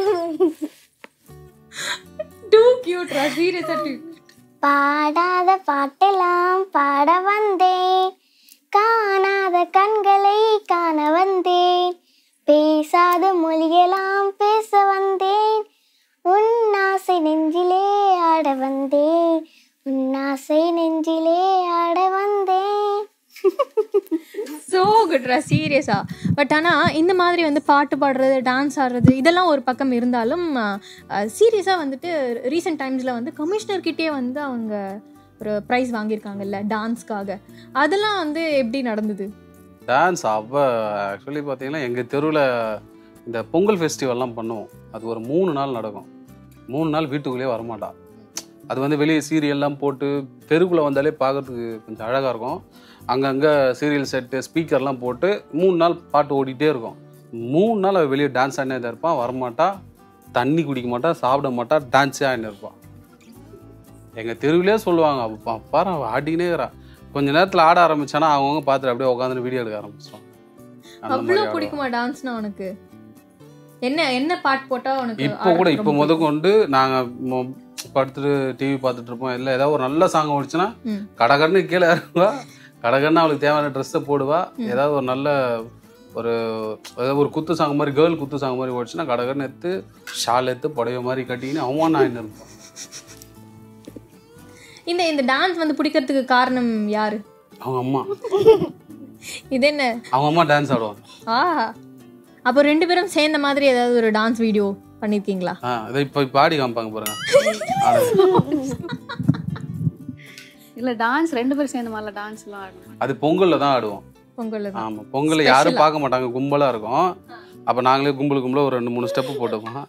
Speaker 1: டூ கியூட்ரா சீரியஸா டூ
Speaker 4: பாடாத பாட்டெல்லாம் பாட வந்தேன் காணாத கண்களை காண வந்தேன் பேசாத மொழியெல்லாம் பேச வந்தேன் உன் ஆசை நெஞ்சிலே ஆட வந்தேன் உன் ஆசை நெஞ்சிலே ஆட வந்தேன்
Speaker 1: ஸோ குட்ரா சீரியஸா பட் ஆனால் இந்த மாதிரி வந்து பாட்டு பாடுறது டான்ஸ் ஆடுறது இதெல்லாம் ஒரு பக்கம் இருந்தாலும் சீரியஸாக வந்துட்டு ரீசெண்ட் டைம்ஸில் வந்து கமிஷனர்கிட்டே வந்து அவங்க ஒரு ப்ரைஸ் வாங்கியிருக்காங்கல்ல டான்ஸ்க்காக அதெல்லாம் வந்து எப்படி நடந்தது
Speaker 3: டான்ஸ் அவ ஆக்சுவலி பார்த்தீங்கன்னா எங்கள் தெருவில் இந்த பொங்கல் ஃபெஸ்டிவல்லாம் பண்ணுவோம் அது ஒரு மூணு நாள் நடக்கும் மூணு நாள் வீட்டுக்குள்ளேயே வரமாட்டா அது வந்து வெளியே சீரியல்லாம் போட்டு தெருக்குள்ளே வந்தாலே பார்க்கறதுக்கு கொஞ்சம் அழகாக இருக்கும் அங்கங்கே சீரியல் செட்டு ஸ்பீக்கர்லாம் போட்டு மூணு நாள் பாட்டு ஓடிட்டே இருக்கும் மூணு நாள் அவள் வெளியே டான்ஸ் ஆடினே தான் இருப்பான் வரமாட்டா தண்ணி குடிக்க மாட்டா சாப்பிட மாட்டா டான்ஸே ஆடினு இருப்பான் எங்கள் தெருவிலே சொல்லுவாங்க அவ பா- பாரு அவள் ஆடினே இருக்கிறா கொஞ்ச நேரத்தில் ஆட ஆரம்பிச்சானா அவங்கவுங்க பார்த்துட்டு அப்படியே உட்காந்து வீடியோ எடுக்க ஆரம்பிச்சிடும் அந்த மாதிரி
Speaker 1: அவ்வளோ
Speaker 3: ஆடுவேன்.
Speaker 1: பிடிக்குமா டான்ஸ்னா உனக்கு என்ன என்ன பாட்டு போட்டா உனக்கு
Speaker 3: இப்போ
Speaker 1: ஆட
Speaker 3: கூட இப்போ
Speaker 1: ரொம்ப
Speaker 3: முத கொண்டு நாங்க மொ- படுத்துட்டு டிவி பார்த்துட்டு இருப்போம் இல்லை ஏதாவது ஒரு நல்ல சாங் ஓடிச்சுன்னா
Speaker 1: ம்.
Speaker 3: கடகடன்னு கீழே இறங்குவா கடகடன்னு அவளுக்கு தேவையான ட்ரெஸ்ஸை போடுவா ஏதாவது ஒரு நல்ல ஒரு ஏதாவது ஒரு குத்து சாங் மாதிரி கேர்ள் குத்து சாங் மாதிரி ஓடிச்சுன்னா கடகடன்னு எடுத்து ஷால் எடுத்து புடவை மாதிரி கட்டிக்கின்னு அவன் ஆயின்னு இருப்பான்
Speaker 1: இந்த இந்த டான்ஸ் வந்து பிடிக்கிறதுக்கு காரணம் யாரு
Speaker 3: அவங்க அம்மா
Speaker 1: இது என்ன
Speaker 3: அவங்க அம்மா டான்ஸ் ஆடுவாங்க
Speaker 1: ஆ அப்போ ரெண்டு பேரும் சேர்ந்த மாதிரி ஏதாவது ஒரு டான்ஸ் வீடியோ பண்ணிருக்கீங்களா
Speaker 3: ஆ இதை இப்போ பாடி காமிப்பாங்க பாருங்க ஆடுறது.
Speaker 2: இல்ல டான்ஸ் ரெண்டு பேரும் சேர்ந்த மாதிரில டான்ஸ்லாம் ஆடணும்
Speaker 3: அது பொங்கல்ல தான் ஆடுவோம்
Speaker 1: பொங்கல் தான்
Speaker 3: ஆமா பொங்கல்ல யாரும் பார்க்க மாட்டாங்க கும்பலா இருக்கும் அப்ப நாங்களே கும்பல் கும்பலா ஒரு ரெண்டு மூணு ஸ்டெப் போட்டுப்போம்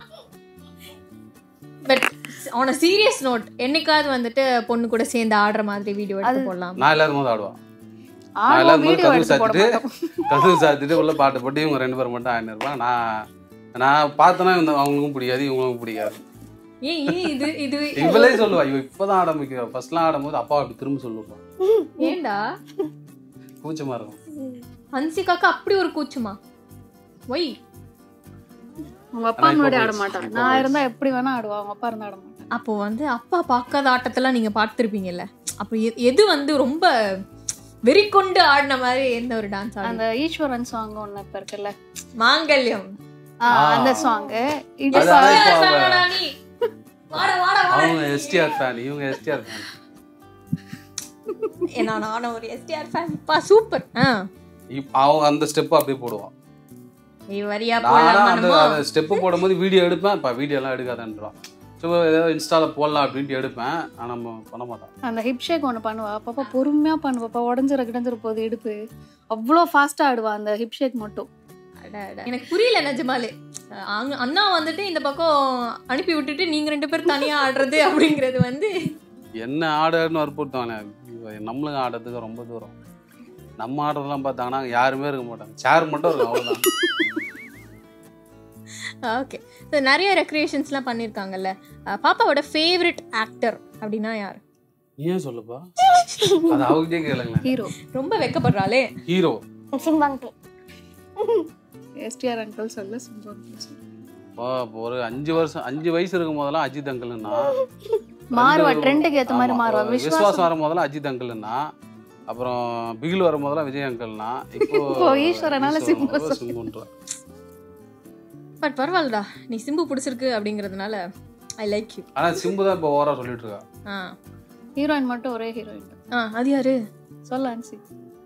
Speaker 1: but on a serious note என்னைக்காவது வந்துட்டு பொண்ணு கூட சேர்ந்து ஆடுற மாதிரி வீடியோ எடுத்து போடலாம்
Speaker 3: நான் இல்லாத போது ஆடுவான் நான்
Speaker 2: ஆடுவோம்
Speaker 3: இல்லாத போது
Speaker 2: வீடியோ
Speaker 3: கதவு
Speaker 2: எடுத்து போட
Speaker 3: சாத்திட்டு
Speaker 2: மாட்டோம்
Speaker 3: கதவு சாத்திட்டு உள்ள பாட்டு போட்டு இவங்க ரெண்டு பேரும் மட்டும் ஆடினு இருப்பாங்க நான் நான் பார்த்தேன்னா இந்த அவங்களுக்கும் பிடிக்காது இவங்களுக்கும் பிடிக்காது
Speaker 1: ஏன் ஏன் இது இது
Speaker 3: இவளே சொல்லுவா இவ இப்பதான் ஆரம்பிக்கிறா ஃபர்ஸ்ட்லாம் ஆடும்போது அப்பா அப்படி திரும்ப சொல்லுவான்
Speaker 1: ஏண்டா
Speaker 3: கூச்சமா இருக்கும்
Speaker 1: ஹன்சிகாக்கு அப்படி ஒரு கூச்சமா ஒய்
Speaker 2: உங்க அப்பா
Speaker 3: ஆனா இப்ப
Speaker 2: முன்னாடி ஆட
Speaker 3: போயிடுச்சு.
Speaker 2: மாட்டான்
Speaker 3: இப்ப
Speaker 2: நான் இருந்தா எப்படி வேணா ஆடுவா அவங்க அப்பா இருந்தா ஆட மாட்டான்
Speaker 1: அப்போ வந்து அப்பா பார்க்காத ஆட்டத்தெல்லாம் நீங்க பார்த்துருப்பீங்கல்ல அப்போ எ- எது வந்து ரொம்ப வெறிக்கொண்டு ஆடின மாதிரி எந்த ஒரு டான்ஸ் ஆடு
Speaker 2: அந்த ஈஸ்வரன் சாங் ஒண்ணு இப்ப இருக்குல்ல
Speaker 1: மாங்கல்யம்
Speaker 2: ஆ,
Speaker 3: ஆ.
Speaker 2: அந்த சாங்
Speaker 3: அது
Speaker 2: இடிப்பா
Speaker 3: ஆனா இப்ப அவ-
Speaker 1: வாடா நீ. வாடா, வாடா, வாடா.
Speaker 3: அவங்க எஸ்டிஆர் ஃபேன் இவங்க எஸ்டிஆர் ஃபேன்
Speaker 1: ஏன்னா நானும் ஒரு எஸ்டிஆர் ஃபேன் பா சூப்பர் ஆ
Speaker 3: அவங்க அந்த ஸ்டெப் அப்படியே போடுவான்
Speaker 1: நீ வரியா
Speaker 3: நானா
Speaker 1: போடலாமா
Speaker 3: அந்த
Speaker 1: நம்ம?
Speaker 3: அந்த ஸ்டெப்பு போடும்போது வீடியோ எடுப்பேன் இப்போ வீடியோ எல்லாம் எடுக்காதன்றான் சும்மா ஏதாவது இன்ஸ்டால போடலாம் அப்படின்ட்டு எடுப்பேன் ஆனா நம்ம பண்ண மாட்டோம்
Speaker 2: அந்த ஹிப் ஷேக் ஒன்று பண்ணுவா பாப்பா பொறுமையா பண்ணுவா பாப்பா உடஞ்சிர கிடஞ்சிர போகுது இடுப்பு அவ்வளோ ஃபாஸ்டா ஆடுவா அந்த ஹிப் ஷேக் மட்டும்
Speaker 1: அட, அட. எனக்கு புரியல நிஜமாலே அங்க- அண்ணா வந்துட்டு இந்த பக்கம் அனுப்பி விட்டுட்டு நீங்க ரெண்டு பேரும் தனியா ஆடுறது அப்படிங்கிறது வந்து
Speaker 3: என்ன ஆடுன்னு வற்புறுத்தானே நம்மளும் ஆடுறதுக்கு ரொம்ப தூரம் நம்ம ஆடுறதெல்லாம் பார்த்தாங்கன்னா அங்க யாருமே இருக்க மாட்டாங்க சேர் மட்டும் இருக்கும் அவ்வளோதான்
Speaker 1: ஓகே ஸோ நிறைய ரெக்ரியேஷன்ஸ்லாம் பண்ணியிருக்காங்கல்ல அஹ் பாப்பாவோட ஃபேவரட் ஆக்டர் அப்படின்னா யார்
Speaker 3: நீ ஏன் சொல்லுப்பா அது அவகிட்டே கேளுங்களேன்
Speaker 2: ஹீரோ
Speaker 1: ரொம்ப வெக்கப்படுறாளே
Speaker 3: ஹீரோ
Speaker 4: சிம்பாங்க
Speaker 2: எஸ்டிஆர் அங்கிள் சொல்ல சிம்பு
Speaker 3: ஒரு அஞ்சு வருஷம் அஞ்சு வயசு இருக்கும் போதெல்லாம் அஜித் அங்கிள்னா
Speaker 2: மாறுவா ட்ரெண்டுக்கு ஏத்த மாதிரி மாறுவா
Speaker 3: விஸ்வாசம்
Speaker 2: விஸ்வாசம்
Speaker 3: வரும் போதெல்லாம் அஜித் அங்கிள்னா அப்புறம் பிகில் வரும் போதெல்லாம் விஜய் அங்கிள்னா இப்போ
Speaker 2: இப்போ ஈஸ்வரனால சிம்பு
Speaker 3: ஈஸ்வரனால சிம்புன்றா
Speaker 1: பட் பரவாயில்லடா நீ சிம்பு பிடிச்சிருக்கு அப்படிங்கிறதுனால ஐ லைக் யூ
Speaker 3: ஆனா சிம்பு தான் இப்போ ஓவரா சொல்லிட்டு இருக்கா
Speaker 1: ஆ
Speaker 2: ஹீரோயின் மட்டும் ஒரே ஹீரோயின்
Speaker 1: ஆ அது யாரு
Speaker 2: சொல்ல அன்சி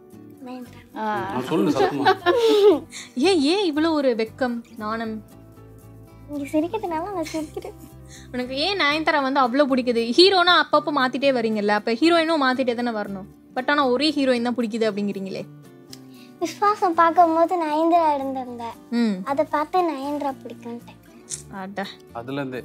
Speaker 2: ஆ,
Speaker 3: நான் சொல்லு சத்தமா
Speaker 1: ஏன் ஏன் இவ்வளோ ஒரு வெக்கம் நாணம்
Speaker 4: நீங்க சிரிக்கிறதுனால நான் சிரிக்கிறேன்
Speaker 1: உனக்கு ஏன் நயன்தாரா வந்து அவ்வளோ பிடிக்குது ஹீரோனா அப்பப்போ மாத்திட்டே வரீங்கல்ல அப்போ ஹீரோயினும் மாத்திட்டே தானே வரணும் பட் ஆனால் ஒரே ஹீரோயின் தான் பிடிக்குது அப்படிங்கிறீங்களே
Speaker 4: விஸ்வாசம் பார்க்கும்போது நயன்தரா இருந்தாங்க
Speaker 1: ம்
Speaker 4: அதை பார்த்து நயன்தரா பிடிக்கும்ட்டேன்
Speaker 3: அதுல
Speaker 1: அட
Speaker 3: இருந்து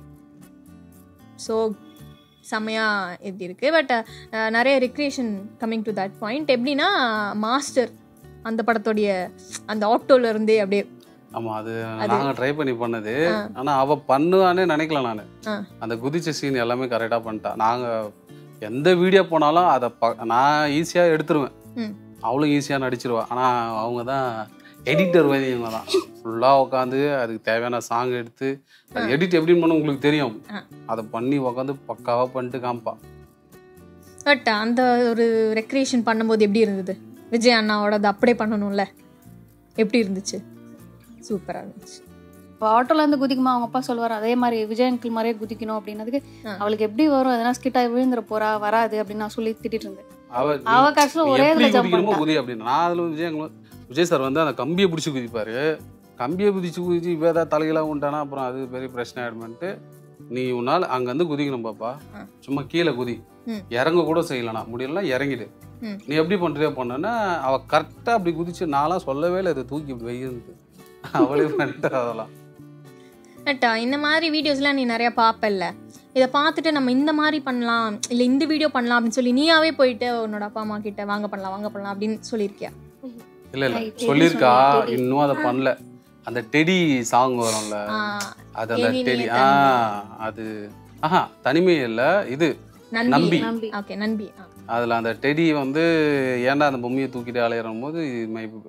Speaker 1: ஸோ செம்மையா எப்படி இருக்கு பட் நிறைய recreation coming to that point எப்படின்னா மாஸ்டர் அந்த படத்தோடைய அந்த ஆட்டோல இருந்தே அப்படியே
Speaker 3: ஆமா அது நாங்க ட்ரை பண்ணி பண்ணது ஆனா அவ பண்ணுவானே நினைக்கல நானு
Speaker 1: ஆ.
Speaker 3: அந்த குதிச்ச சீன் எல்லாமே கரெக்டா பண்ணிட்டா நாங்க எந்த வீடியோ போனாலும் அதை ப- நான் ஈஸியா எடுத்துருவேன்
Speaker 1: ம்.
Speaker 3: அவளும் ஈஸியா நடிச்சிருவா ஆனா அவங்க தான் எடிட்டர் மாதிரி இவங்க தான் ஃபுல்லா உட்காந்து அதுக்கு தேவையான சாங் எடுத்து அது எடிட் எப்படின்னு பண்ண உங்களுக்கு தெரியும்
Speaker 1: ஆ.
Speaker 3: அதை பண்ணி உட்காந்து பக்காவா பண்ணிட்டு காமிப்பா
Speaker 1: பட் அந்த ஒரு ரெக்ரியேஷன் பண்ணும்போது எப்படி இருந்தது விஜய் அண்ணாவோட அது அப்படியே பண்ணணும்ல எப்படி இருந்துச்சு சூப்பரா இருந்துச்சு
Speaker 2: இப்போ ஆட்டோல இருந்து குதிக்குமா அவங்க அப்பா சொல்லுவார் அதே மாதிரி விஜய் அங்கிள் மாதிரியே குதிக்கணும் அப்படின்னதுக்கு
Speaker 1: ஆ.
Speaker 2: அவளுக்கு எப்படி வரும் எதனா ஸ்கிட் ஆகி விழுந்துற போறா வராது அப்படின்னு நான் சொல்லி திட்டிட்டு இருந்தேன்
Speaker 3: அவ
Speaker 2: அவ கடைசியில்
Speaker 3: நீ
Speaker 2: ஒரே
Speaker 3: எப்படி
Speaker 2: இதுல ஜம்ப்
Speaker 3: குதிக்கணுமோ
Speaker 2: பண்ணிட்டா
Speaker 3: குதி அப்படின்னு நான் அதில் விஜய் எங்களை- விஜய் சார் வந்து அந்த கம்பியை பிடிச்சி குதிப்பாரு கம்பியை பிடிச்சி குதிச்சு இவ ஏதாவது தலைகளாக உண்டானா அப்புறம் அது பெரிய பிரச்சனை ஆயிடுமென்ட்டு நீ உன்னால் அங்கேருந்து குதிக்கணும் பாப்பா
Speaker 1: ஆ.
Speaker 3: சும்மா கீழே குதி
Speaker 1: ம்.
Speaker 3: இறங்க கூட செய்யலனா முடியலனா இறங்கிடு
Speaker 1: ம்.
Speaker 3: நீ எப்படி பண்ணுறியோ பண்ணனா அவ கரெக்டாக அப்படி குதிச்சு நான்லாம் சொல்லவே இல்லை இதை தூக்கி இப்படி வையிருந்து அவளே பண்ணிட்டு அதெல்லாம்
Speaker 1: பட் இந்த மாதிரி வீடியோஸ்லாம் நீ நிறைய பார்ப்பல்ல இதை பார்த்துட்டு நம்ம இந்த மாதிரி பண்ணலாம் இல்லை இந்த வீடியோ பண்ணலாம் அப்படின்னு சொல்லி நீயாவே போயிட்டு உன்னோட அப்பா அம்மா கிட்ட வாங்க பண்ணலாம் வாங்க பண்ணலாம் அப்படின்னு சொல்லியிருக்கியா
Speaker 3: இல்லை இல்லை
Speaker 2: ஐ, டெடி
Speaker 3: சொல்லியிருக்கா
Speaker 2: சொன்னா, டெடி.
Speaker 3: இன்னும் அதை பண்ணல அந்த டெடி சாங் வரும்ல
Speaker 1: ஆ,
Speaker 3: அது அந்த
Speaker 1: எனிலே
Speaker 3: டெடி ஆ அது ஆஹா தனிமை இல்லை இது
Speaker 1: நம்பி
Speaker 3: நம்பி.
Speaker 2: நம்பி
Speaker 1: ஓகே நம்பி ஆ.
Speaker 3: அதில் அந்த டெடி வந்து ஏன்டா அந்த பொம்மையை தூக்கிட்டு அலையிற போது மை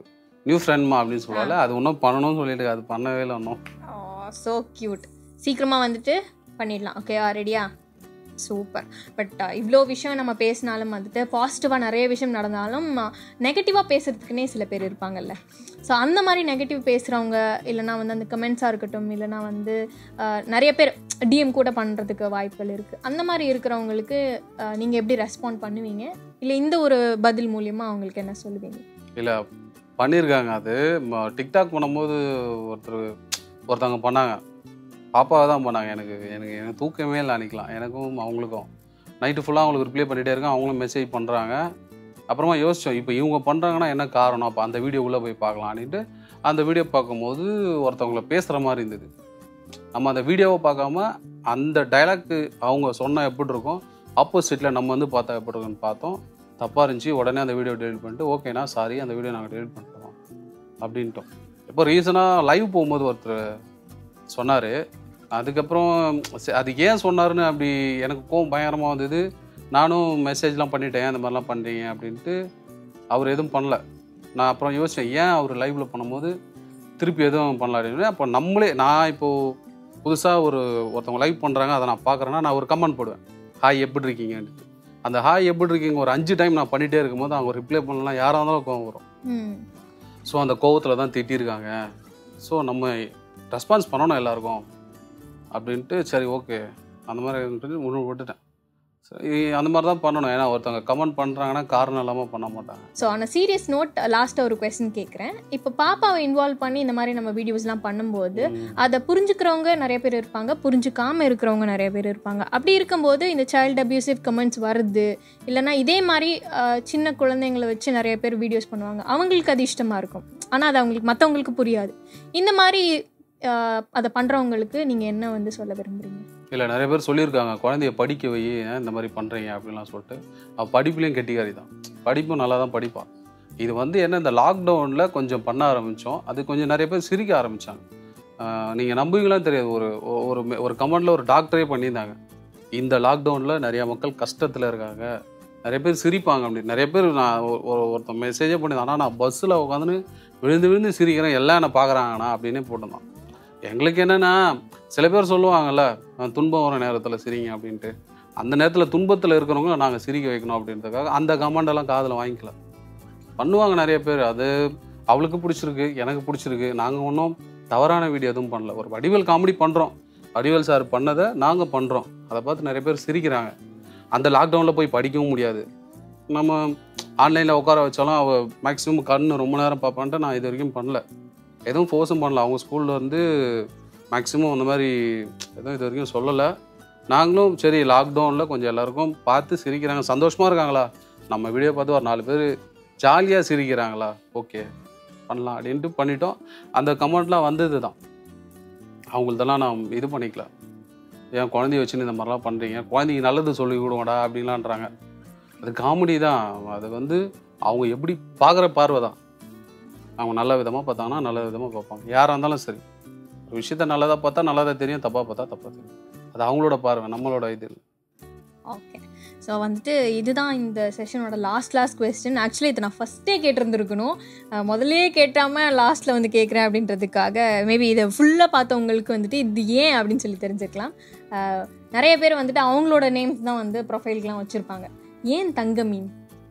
Speaker 3: நியூ ஃப்ரெண்ட்மா அப்படின்னு சொல்லுவாள் அது இன்னும் பண்ணணும்னு சொல்லிட்டு அது பண்ணவே இல்லை இன்னும்
Speaker 1: ஸோ க்யூட் சீக்கிரமாக வந்துட்டு பண்ணிடலாம் ஓகேவா ரெடியா சூப்பர் பட் இவ்வளோ விஷயம் நம்ம பேசினாலும் வந்துட்டு பாசிட்டிவாக நிறைய விஷயம் நடந்தாலும் நெகட்டிவாக பேசுகிறதுக்குனே சில பேர் இருப்பாங்கல்ல ஸோ அந்த மாதிரி நெகட்டிவ் பேசுகிறவங்க இல்லைனா வந்து அந்த கமெண்ட்ஸாக இருக்கட்டும் இல்லைனா வந்து அஹ், நிறைய பேர் டிஎம் கூட பண்ணுறதுக்கு வாய்ப்புகள் இருக்குது அந்த மாதிரி இருக்கிறவங்களுக்கு நீங்கள் எப்படி ரெஸ்பாண்ட் பண்ணுவீங்க இல்லை இந்த ஒரு பதில் மூலியமாக அவங்களுக்கு என்ன சொல்லுவீங்க
Speaker 3: இல்லை பண்ணியிருக்காங்க அது ம- டிக்டாக் பண்ணும்போது ஒருத்தர் ஒருத்தவங்க பண்ணாங்க பாப்பாவை தான் பண்ணாங்க எனக்கு எனக்கு எனக்கு தூக்கமே இல்லை அன்றைக்கலாம் எனக்கும் அவங்களுக்கும் நைட்டு ஃபுல்லாக அவங்களுக்கு ரிப்ளை பண்ணிகிட்டே இருக்கேன் அவங்களும் மெசேஜ் பண்ணுறாங்க அப்புறமா யோசித்தோம் இப்போ இவங்க பண்ணுறாங்கன்னா என்ன காரணம் அப்போ அந்த வீடியோ உள்ளே போய் பார்க்கலாம் அப்படின்ட்டு அந்த வீடியோ பார்க்கும்போது ஒருத்தவங்கள பேசுகிற மாதிரி இருந்தது நம்ம அந்த வீடியோவை பார்க்காம அந்த டைலாக்கு அவங்க சொன்னால் எப்படி இருக்கும் ஆப்போசிட்டில் நம்ம வந்து பார்த்தா எப்படி இருக்குன்னு பார்த்தோம் தப்பாக இருந்துச்சு உடனே அந்த வீடியோ டெலிட் பண்ணிட்டு ஓகேண்ணா சாரி அந்த வீடியோ நாங்கள் டெலிட் பண்ணிட்டோம் அப்படின்ட்டோம் இப்போ ரீசனாக லைவ் போகும்போது ஒருத்தர் சொன்னார் அதுக்கப்புறம் சரி, அது ஏன் சொன்னாருன்னு அப்படி எனக்கு கோவம் பயங்கரமாக வந்தது நானும் மெசேஜ்லாம் பண்ணிட்டேன் அந்த மாதிரிலாம் பண்ணுறீங்க அப்படின்ட்டு அவர் எதுவும் பண்ணல நான் அப்புறம் யோசித்தேன் ஏன் அவர் லைவில் பண்ணும்போது திருப்பி எதுவும் பண்ணல அப்படின்னு அப்போ நம்மளே நான் இப்போது புதுசாக ஒரு ஒருத்தவங்க லைவ் பண்ணுறாங்க அதை நான் பார்க்குறேன்னா நான் ஒரு கமெண்ட் போடுவேன் ஹாய் எப்படி இருக்கீங்கன்ட்டு அந்த ஹாய் எப்படி இருக்கீங்க ஒரு அஞ்சு டைம் நான் பண்ணிகிட்டே இருக்கும்போது அவங்க ரிப்ளை பண்ணலாம் யாராக இருந்தாலும் கோவம் வரும்
Speaker 1: ம்
Speaker 3: ஸோ அந்த கோவத்தில் தான் திட்டியிருக்காங்க ஸோ நம்ம ரெஸ்பான்ஸ் பண்ணணும் எல்லாருக்கும் அப்படின்ட்டு சரி ஓகே அந்த மாதிரி முழு விட்டுட்டேன் சரி அந்த மாதிரி தான் பண்ணணும் ஏன்னா ஒருத்தவங்க கமெண்ட் பண்ணுறாங்கன்னா காரணம் இல்லாமல் பண்ண மாட்டாங்க
Speaker 1: ஸோ ஆன சீரியஸ் நோட் லாஸ்ட்டாக ஒரு கொஸ்டின் கேட்குறேன் இப்போ பாப்பாவை இன்வால்வ் பண்ணி இந்த மாதிரி நம்ம வீடியோஸ்லாம் பண்ணும்போது அதை புரிஞ்சுக்கிறவங்க நிறைய பேர் இருப்பாங்க புரிஞ்சுக்காம இருக்கிறவங்க நிறைய பேர் இருப்பாங்க அப்படி இருக்கும்போது இந்த சைல்டு அப்யூசிவ் கமெண்ட்ஸ் வருது இல்லைனா இதே மாதிரி அஹ், சின்ன குழந்தைங்களை வச்சு நிறைய பேர் வீடியோஸ் பண்ணுவாங்க அவங்களுக்கு அது இஷ்டமாக இருக்கும் ஆனால் அது அவங்களுக்கு மற்றவங்களுக்கு புரியாது இந்த மாதிரி அஹ், அதை பண்ணுறவங்களுக்கு நீங்கள் என்ன வந்து சொல்ல விரும்புறீங்க
Speaker 3: இல்லை நிறைய பேர் சொல்லியிருக்காங்க குழந்தைய படிக்க வை ஏன் இந்த மாதிரி பண்ணுறீங்க அப்படின்லாம் சொல்லிட்டு அவள் படிப்புலேயும் கெட்டிக்காரி தான் படிப்பும் நல்லா தான் படிப்பாள் இது வந்து என்ன இந்த லாக்டவுனில் கொஞ்சம் பண்ண ஆரம்பித்தோம் அது கொஞ்சம் நிறைய பேர் சிரிக்க ஆரம்பித்தாங்க நீங்கள் நம்புவீங்களான்னு தெரியாது ஒரு ஒரு ஒரு கமெண்டில் ஒரு டாக்டரே பண்ணியிருந்தாங்க இந்த லாக்டவுனில் நிறைய மக்கள் கஷ்டத்தில் இருக்காங்க நிறைய பேர் சிரிப்பாங்க அப்படி நிறைய பேர் நான் ஒரு- ஒரு- ஒருத்தன் மெசேஜே பண்ணியிருந்தேன் ஆனால் நான் பஸ்ஸில் உட்காந்துன்னு விழுந்து விழுந்து சிரிக்கிறேன் எல்லாம் என்ன பார்க்குறாங்கண்ணா அப்படின்னு போட்டிருந்தான் எங்களுக்கு என்னென்னா சில பேர் சொல்லுவாங்கல்ல அஹ் துன்பம் வர நேரத்தில் சிரிங்க அப்படின்ட்டு அந்த நேரத்தில் துன்பத்தில் இருக்கிறவங்க நாங்கள் சிரிக்க வைக்கணும் அப்படின்றதுக்காக அந்த கமெண்ட் எல்லாம் காதில் வாங்கிக்கல பண்ணுவாங்க நிறைய பேர் அது அவளுக்கு பிடிச்சிருக்கு எனக்கு பிடிச்சிருக்கு நாங்கள் ஒன்றும் தவறான வீடியோ எதுவும் பண்ணல ஒரு வடிவேல் காமெடி பண்ணுறோம் வடிவேல் சார் பண்ணதை நாங்கள் பண்ணுறோம் அதை பார்த்து நிறைய பேர் சிரிக்கிறாங்க அந்த லாக்டவுனில் போய் படிக்கவும் முடியாது நம்ம ஆன்லைனில் உட்கார வச்சாலும் அவள் மேக்ஸிமம் கண்ணு ரொம்ப நேரம் பார்ப்பான்ட்டு நான் இது வரைக்கும் பண்ணல எதுவும் ஃபோர்ஸும் பண்ணல அவங்க ஸ்கூலில் வந்து மேக்ஸிமம் அந்த மாதிரி எதுவும் இது வரைக்கும் சொல்லலை நாங்களும் சரி லாக்டவுனில் கொஞ்சம் எல்லாருக்கும் பார்த்து சிரிக்கிறாங்க சந்தோஷமாக இருக்காங்களா நம்ம வீடியோ பார்த்து ஒரு நாலு பேர் ஜாலியாக சிரிக்கிறாங்களா ஓகே பண்ணலாம் அப்படின்ட்டு பண்ணிட்டோம் அந்த கமெண்ட்லாம் வந்தது தான் அவங்களதெல்லாம் நான் இது பண்ணிக்கல ஏன் குழந்தைய வச்சுன்னு இந்த மாதிரிலாம் பண்ணுறீங்க குழந்தைக்கு நல்லது சொல்லி கொடுங்கடா அப்படின்லான்றாங்க அது காமெடி தான் அது வந்து அவங்க எப்படி பார்க்குற பார்வை தான் அவங்க நல்ல விதமாக பார்த்தாங்கன்னா நல்ல விதமாக பார்ப்பாங்க யாராக இருந்தாலும் சரி ஒரு விஷயத்த நல்லதாக பார்த்தா நல்லதாக தெரியும் தப்பாக பார்த்தா தப்பாக தெரியும் அது அவங்களோட பார்வை நம்மளோட இது இல்லை
Speaker 1: ஓகே ஸோ வந்துட்டு இதுதான் இந்த செஷனோட லாஸ்ட் லாஸ்ட் கொஸ்டின் ஆக்சுவலி இது நான் ஃபஸ்ட்டே கேட்டிருந்துருக்கணும் அஹ் முதல்லயே கேட்டாமல் லாஸ்ட்டில் வந்து கேட்குறேன் அப்படின்றதுக்காக மேபி இதை ஃபுல்லாக பார்த்தவங்களுக்கு வந்துட்டு இது ஏன் அப்படின்னு சொல்லி தெரிஞ்சுக்கலாம் அஹ் நிறைய பேர் வந்துட்டு அவங்களோட நேம்ஸ் தான் வந்து ப்ரொஃபைல்க்குலாம் வச்சுருப்பாங்க ஏன் தங்க மீன்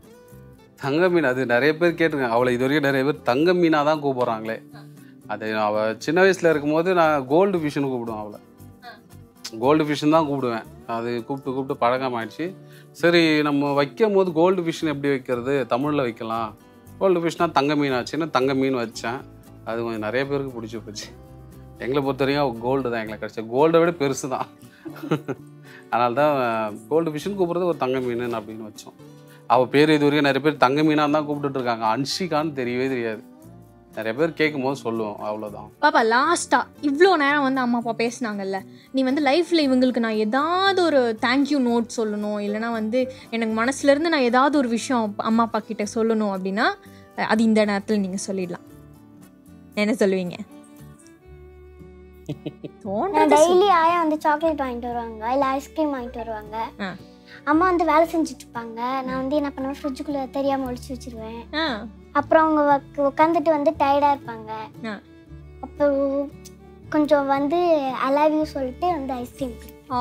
Speaker 3: தங்க மீன் அது நிறைய பேர் கேட்டிருக்காங்க அவளை இது வரைக்கும் நிறைய பேர் தங்க மீனாக தான் கூப்பிட்றாங்களே அது அவள் சின்ன வயசில் இருக்கும்போது நான் கோல்டு ஃபிஷ்னு கூப்பிடுவேன் அவளை கோல்டு ஃபிஷ்னு தான் கூப்பிடுவேன் அது கூப்பிட்டு கூப்பிட்டு பழக்கம் ஆயிடுச்சு சரி நம்ம வைக்கும் போது கோல்டு ஃபிஷ்னு எப்படி வைக்கிறது தமிழில் வைக்கலாம் கோல்டு ஃபிஷ்னா தங்க மீன் ஆச்சுன்னு தங்க மீன் வச்சேன் அது கொஞ்சம் நிறைய பேருக்கு பிடிச்சி போச்சு எங்களை பொறுத்த வரைக்கும் கோல்டு தான் எங்களை கிடச்சி கோல்டை விட பெருசு தான் அதனால தான் கோல்டு ஃபிஷ்னு கூப்பிட்றது ஒரு தங்க மீன் அப்படின்னு வச்சோம் அவள் பேர் இது வரைக்கும் நிறைய பேர் தங்க மீனாக தான் கூப்பிட்டுட்டு இருக்காங்க அன்ஷிகான்னு தெரியவே தெரியாது நிறைய பேர் கேட்கும் போது சொல்லுவோம் அவ்வளோதான்
Speaker 1: பாப்பா லாஸ்ட்டாக இவ்வளோ நேரம் வந்து அம்மா அப்பா பேசுனாங்கல்ல நீ வந்து லைஃப்பில் இவங்களுக்கு நான் ஏதாவது ஒரு தேங்க்யூ நோட் சொல்லணும் இல்லைனா வந்து எனக்கு மனசுலேருந்து நான் ஏதாவது ஒரு விஷயம் அப்பா- அம்மா அப்பா கிட்ட சொல்லணும் அப்படின்னா அஹ் அது இந்த நேரத்தில் நீங்கள் சொல்லிடலாம் என்ன சொல்லுவீங்க
Speaker 4: நான்
Speaker 1: தோன்றது
Speaker 4: டெய்லி ஆயா வந்து சாக்லேட் வாங்கிட்டு வருவாங்க இல்லை ஐஸ்கிரீம் வாங்கிட்டு வருவாங்க
Speaker 1: ஆ.
Speaker 4: அம்மா வந்து வேலை செஞ்சுட்டு இருப்பாங்க நான் வந்து என்ன பண்ணுவேன் ஃப்ரிட்ஜுக்குள்ளே தெரியாமல் ஒழிச்சு வச்சிருவேன்
Speaker 1: ஆ
Speaker 4: அப்புறம் அவங்க உட்காந்துட்டு வந்து டயர்டாக இருப்பாங்க
Speaker 1: ஆ.
Speaker 4: அப்போ கொஞ்சம் வந்து ஐ லவ் யூ சொல்லிட்டு வந்து ஐஸ்கிரீம்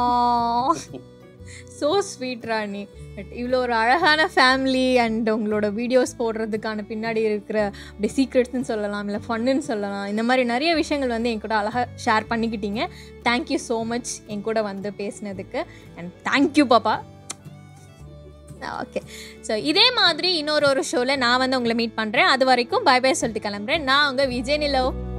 Speaker 1: ஸோ ஸ்வீட் ராணி பட் இவ்வளோ ஒரு அழகான ஃபேமிலி அண்ட் உங்களோட வீடியோஸ் போடுறதுக்கான பின்னாடி இருக்கிற அப்படி சீக்ரெட்ஸ்னு சொல்லலாம் இல்லை ஃபன்னுன்னு சொல்லலாம் இந்த மாதிரி நிறைய விஷயங்கள் வந்து என் கூட அழகாக ஷேர் பண்ணிக்கிட்டீங்க தேங்க்யூ ஸோ மச் என் கூட வந்து பேசினதுக்கு அண்ட் தேங்க்யூ பாப்பா ஓகே ஸோ இதே மாதிரி இன்னொரு ஒரு ஷோவில் நான் வந்து உங்களை மீட் பண்ணுறேன் அது வரைக்கும் பை பை சொல்லிட்டு கிளம்புறேன் நான் உங்கள் விஜய் நிலவ்